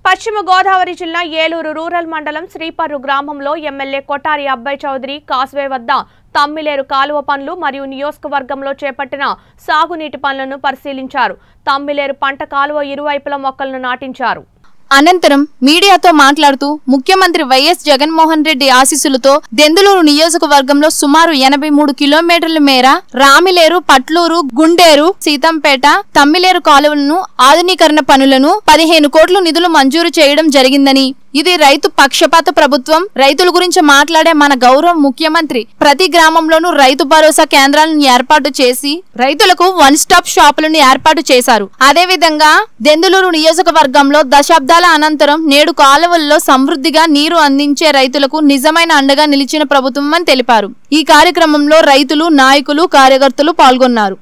పశ్చిమ గోదావరి జిల్లా ఏలూరు రూరల్ మండలం శ్రీపర్రు గ్రామంలో ఎమ్మెల్యే కొటారి అబ్బాయి చౌదరి కాస్వే వద్ద తమ్మిలేరు కాలువ పనులు మరియు నియోజకవర్గంలో చేపట్టిన సాగునీటి పనులను పరిశీలించారు తమ్మిలేరు పంట కాలువ ఇరువైపుల మొక్కలను నాటించారు అనంతరం మీడియాతో మాట్లాడుతూ ముఖ్యమంత్రి వైఎస్ జగన్మోహన్ రెడ్డి ఆశీస్సులతో దెందులూరు నియోజకవర్గంలో సుమారు ఎనభై మూడు కిలోమీటర్ల మేర రామిలేరు పట్లూరు గుండేరు సీతంపేట తమ్మిలేరు కాలువలను ఆధునీకరణ పనులను పదిహేను కోట్ల నిధులు మంజూరు చేయడం జరిగిందని ఇది రైతు పక్షపాత ప్రభుత్వం రైతుల గురించి మాట్లాడే మన గౌరవ ముఖ్యమంత్రి ప్రతి గ్రామంలోనూ రైతు భరోసా కేంద్రాలను ఏర్పాటు చేసి రైతులకు వన్ స్టాప్ షాపులను ఏర్పాటు చేశారు అదేవిధంగా దెందులూరు నియోజకవర్గంలో దశాబ్దాల అనంతరం నేడు కాలువల్లో సమృద్ధిగా నీరు అందించే రైతులకు నిజమైన అండగా నిలిచిన ప్రభుత్వం అని తెలిపారు ఈ కార్యక్రమంలో రైతులు నాయకులు కార్యకర్తలు పాల్గొన్నారు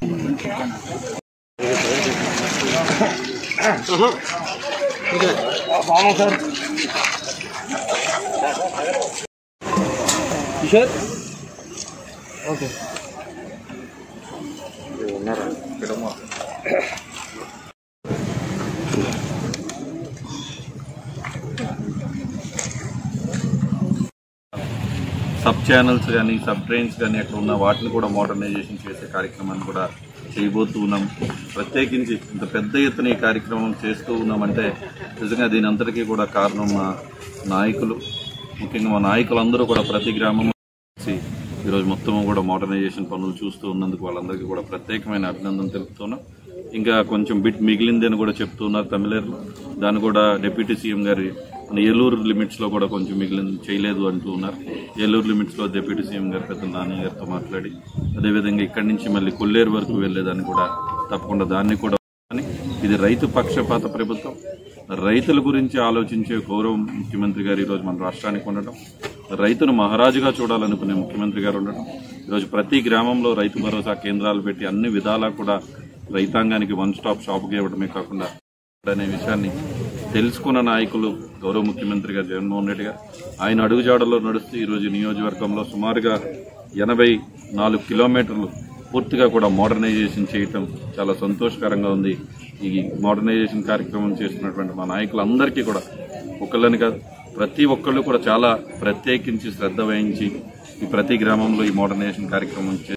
కిషోర్ ఓకే సబ్ ఛానల్స్ కానీ సబ్ ట్రైన్స్ కానీ అక్కడ ఉన్న వాటిని కూడా మోడర్నైజేషన్ చేసే కార్యక్రమాన్ని కూడా చేయబోతూ ఉన్నాం ప్రత్యేకించి ఇంత పెద్ద ఎత్తున ఈ కార్యక్రమం చేస్తూ ఉన్నామంటే నిజంగా దీని అంతటికీ కూడా కారణం మా నాయకులు ముఖ్యంగా మా నాయకులందరూ కూడా ప్రతి గ్రామంలో కలిసి ఈరోజు మొత్తం కూడా మోడర్నైజేషన్ పనులు చూస్తూ ఉన్నందుకు వాళ్ళందరికీ కూడా ప్రత్యేకమైన అభినందన తెలుపుతున్నాం ఇంకా కొంచెం బిట్ మిగిలింది అని కూడా చెప్తున్నారు తమిళర్లు దాన్ని కూడా డిప్యూటీ సీఎం గారి మన ఏలూరు లిమిట్స్ లో కూడా కొంచెం మిగిలింది చేయలేదు అంటూ ఉన్నారు ఏలూరు లిమిట్స్ లో డిప్యూటీ సీఎం గారు పెద్ద నాని గారితో మాట్లాడి అదేవిధంగా ఇక్కడి నుంచి మళ్ళీ కొల్లేరు వరకు వెళ్లేదాన్ని కూడా తప్పకుండా దాన్ని కూడా అని ఇది రైతు పక్షపాత ప్రభుత్వం రైతుల గురించి ఆలోచించే గౌరవ ముఖ్యమంత్రి గారు ఈరోజు మన రాష్ట్రానికి ఉండటం రైతును మహారాజుగా చూడాలనుకునే ముఖ్యమంత్రి గారు ఉండటం ఈరోజు ప్రతి గ్రామంలో రైతు భరోసా కేంద్రాలు పెట్టి అన్ని విధాలా కూడా రైతాంగానికి వన్ స్టాప్ షాప్గా ఇవ్వడమే కాకుండా అనే విషయాన్ని తెలుసుకున్న నాయకులు గౌరవ ముఖ్యమంత్రి గారు జగన్మోహన్ రెడ్డి గారు ఆయన అడుగుజాడలో నడుస్తూ ఈరోజు నియోజకవర్గంలో సుమారుగా ఎనభై నాలుగు కిలోమీటర్లు పూర్తిగా కూడా మోడర్నైజేషన్ చేయటం చాలా సంతోషకరంగా ఉంది ఈ మోడర్నైజేషన్ కార్యక్రమం చేస్తున్నటువంటి మా నాయకులందరికీ కూడా ఒకళ్ళని కాదు ప్రతి ఒక్కళ్ళు కూడా చాలా ప్రత్యేకించి శ్రద్ధ వహించి ఈ ప్రతి గ్రామంలో ఈ మోడర్నైజేషన్ కార్యక్రమం చే